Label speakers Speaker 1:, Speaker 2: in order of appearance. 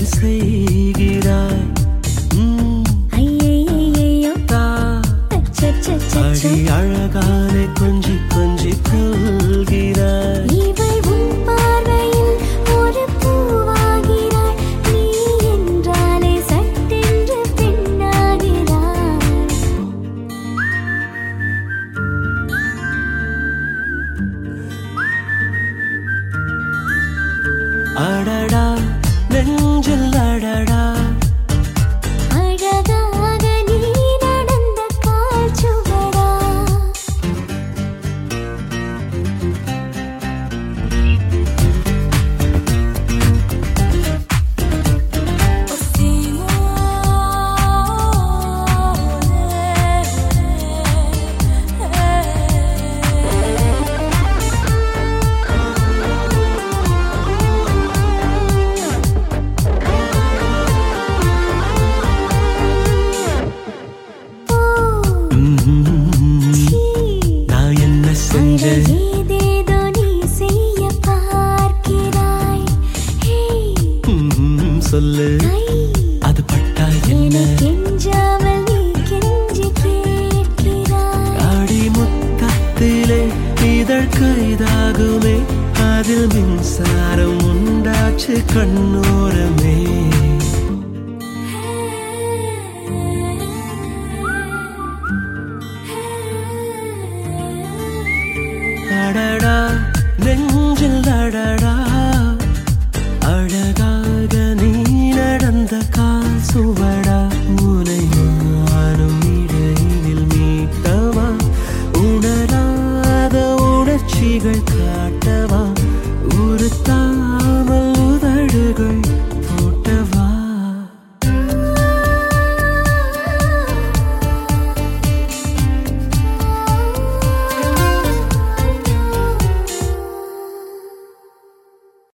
Speaker 1: செய்கிறாய் ம்,
Speaker 2: ஐயையையையோ,
Speaker 1: தா.
Speaker 2: அச்சச்சச்சச்சோ.
Speaker 1: அடி அழகாலே கொஞ்சி கொஞ்சி கொள்கிறாய்
Speaker 2: இவள் உன் பார்வையில் ஒரு பூவாகிறாள். நீ என்றாலே சட்டென்று பெண்ணாகிறாள்.
Speaker 1: அடடா நெஞ்சில் அடடா
Speaker 2: அழகாக நீ நடந்த கால்சுவடா. போ,
Speaker 1: ம்ம்.
Speaker 2: சீ.
Speaker 1: நான் என்ன செஞ்சேன்
Speaker 2: ஏதேதோ நீ செய்ய பார்க்கிறாய் ஹே,
Speaker 1: ம்ம். சொல்லு
Speaker 2: ஐ,
Speaker 1: அது பட்டா என்ன
Speaker 2: எனக்கு கெஞ்சாமல் நீ கெஞ்சி கேட்கிறாய்
Speaker 1: அடி முத்தத்திலே இதழ் கைதாகுமே அதில் மின்சாரம் உண்டாச்சு கண்ணோரமே